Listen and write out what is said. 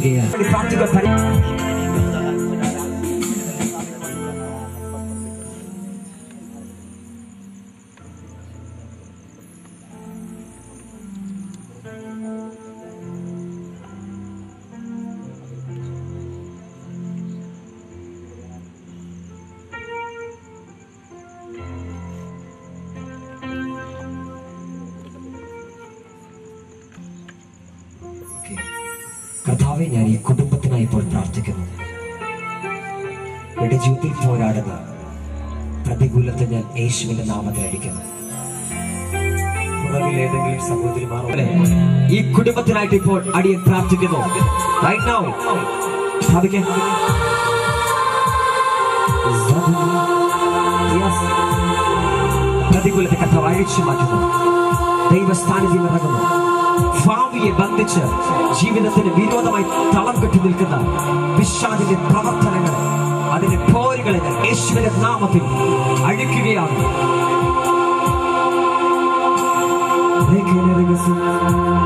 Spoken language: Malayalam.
പ്രാർത്ഥിക്കുകയാണ് പ്രാർത്ഥിക്കാൻ പരി- കർത്താവെ ഞാൻ ഈ കുടുംബത്തിനായി ഇപ്പോൾ പ്രാർത്ഥിക്കുന്നു എന്റെ ജീവിതത്തിൽ പോരാടുന്ന പ്രതികൂലത്തെ ഞാൻ യേശുവിന്റെ നാമത്തിൽ അടിക്കുന്നു പുറകിൽ ഏതെങ്കിലും സഹോദരിമാർ അല്ലേ? ഈ കുടുംബത്തിനായിട്ട് ഇപ്പോൾ അടിയൻ പ്രാർത്ഥിക്കുന്നു Right now. പ്രാർത്ഥിക്കാം. Yes. പ്രതികൂലത്തെ കർത്താവ് അഴിച്ചു മാറ്റുന്നു ദൈവസ്ഥാനത്തിൽ ഇറങ്ങുന്നു ഭാവിയെ ബന്ധിച്ച് ജീവിതത്തിന് വിരോധമായി തളം കെട്ടി നിൽക്കുന്ന വിഷാദിന്റെ പ്രവർത്തനങ്ങൾ അതിന്റെ പോരുകളെ ഞാൻ യേശുവിന്റെ നാമത്തിൽ അഴിക്കുകയാണ്